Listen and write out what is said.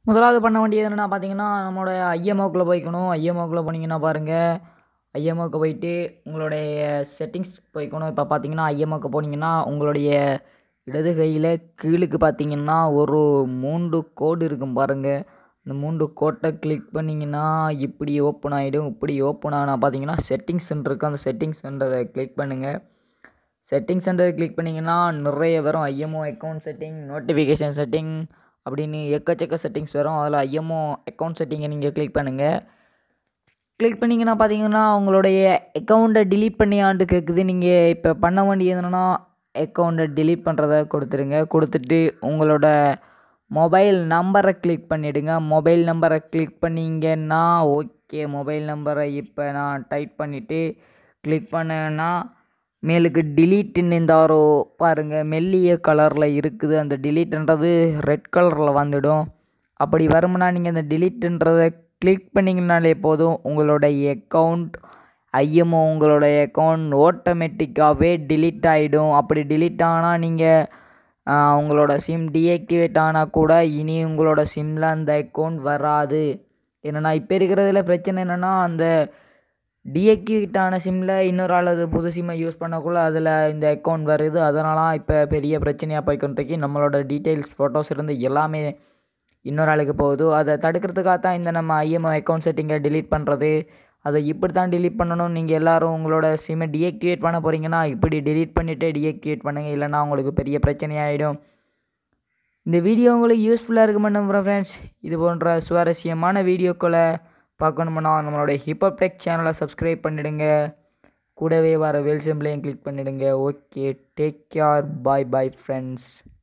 முதலாவது பண்ண வேண்டியது என்னென்னா பார்த்தீங்கன்னா நம்மளோட ஐஎம்ஓக்குள்ளே போய்க்கணும் ஐஎம்ஓக்குள்ளே போனீங்கன்னா பாருங்கள் ஐஎம்ஓக்கு போயிட்டு உங்களுடைய செட்டிங்ஸ் போய்க்கணும் இப்போ பார்த்தீங்கன்னா ஐஎம்ஓக்கு போனீங்கன்னா உங்களுடைய இடது கையில் கீழுக்கு பார்த்தீங்கன்னா ஒரு மூன்று கோடு இருக்கும் பாருங்கள் இந்த மூன்று கோட்டை கிளிக் பண்ணிங்கன்னா இப்படி ஓப்பன் ஆகிடும் இப்படி ஓப்பன் ஆனால் பார்த்தீங்கன்னா செட்டிங்ஸ் இருக்குது அந்த செட்டிங்ஸ் சென்டரை கிளிக் பண்ணுங்கள் செட்டிங் சென்டர் கிளிக் பண்ணிங்கன்னா நிறைய வரும் IMO account setting notification setting அப்படின்னு எக்கச்சக்க செட்டிங்ஸ் வரும் அதில் ஐஎம்ஓ அக்கௌண்ட் செட்டிங்கை நீங்கள் கிளிக் பண்ணுங்கள் கிளிக் பண்ணிங்கன்னா பார்த்தீங்கன்னா உங்களுடைய அக்கௌண்ட்டை டிலீட் பண்ணியாண்டு கேட்குது நீங்கள் இப்போ பண்ண வேண்டியது என்னென்னா அக்கௌண்ட்டை டிலீட் பண்ணுறத கொடுத்துருங்க கொடுத்துட்டு உங்களோட மொபைல் நம்பரை கிளிக் பண்ணிவிடுங்க மொபைல் நம்பரை கிளிக் பண்ணிங்கன்னா ஓகே மொபைல் நம்பரை இப்போ நான் டைப் பண்ணிவிட்டு கிளிக் பண்ணேன்னா மேலுக்கு டிலீட்டுன்னு இந்த ஒரு பாருங்கள் மெல்லிய கலரில் இருக்குது அந்த டிலீட்ன்றது ரெட் கலரில் வந்துடும் அப்படி வரும்னா நீங்கள் அந்த டிலீட்டுன்றதை கிளிக் பண்ணிங்கனாலே போதும் உங்களுடைய அக்கௌண்ட் ஐஎம்ஓ உங்களுடைய அக்கௌண்ட் ஆட்டோமேட்டிக்காகவே டிலீட் ஆகிடும் அப்படி டிலீட் ஆனால் நீங்கள் உங்களோட சிம் டீஆக்டிவேட் ஆனால் கூட இனி உங்களோட சிம்மில் அந்த அக்கௌண்ட் வராது என்னென்னா இப்போ இருக்கிறதுல பிரச்சனை என்னென்னா அந்த டீஆக்டிவேட் ஆன சிம்மில் இன்னொரு ஆள் அது புது சிம்மை யூஸ் பண்ணக்குள்ள அதில் இந்த அக்கௌண்ட் வருது அதனால இப்போ பெரிய பிரச்சனையாக போய்க்கொண்டிருக்கு நம்மளோட டீட்டெயில்ஸ் ஃபோட்டோஸ் இருந்து எல்லாமே இன்னொரு ஆளுக்கு போகுது அதை தடுக்கிறதுக்காக தான் இந்த நம்ம ஐஎம்ஓ அக்கௌண்ட் செட்டிங்கை டிலீட் பண்ணுறது அதை இப்படி தான் டிலீட் பண்ணணும் நீங்கள் எல்லோரும் உங்களோட சிம்மை டீஆக்டிவேட் பண்ண போகிறீங்கன்னா இப்படி டிலீட் பண்ணிவிட்டு டீஆக்டிவேட் பண்ணுங்கள் இல்லைன்னா உங்களுக்கு பெரிய பிரச்சனையாயிடும் இந்த வீடியோ உங்களுக்கு யூஸ்ஃபுல்லாக இருக்குமென்னு நம்புகிறேன் ஃப்ரெண்ட்ஸ் இது போன்ற சுவாரஸ்யமான வீடியோக்களை பார்க்கணுமுன்னா நம்மளோட ஹிப்அப் டெக் சேனலை சப்ஸ்கிரைப் பண்ணிடுங்க கூடவே வர வெல் சிம்பிளையும் கிளிக் பண்ணிடுங்க okay take care bye bye friends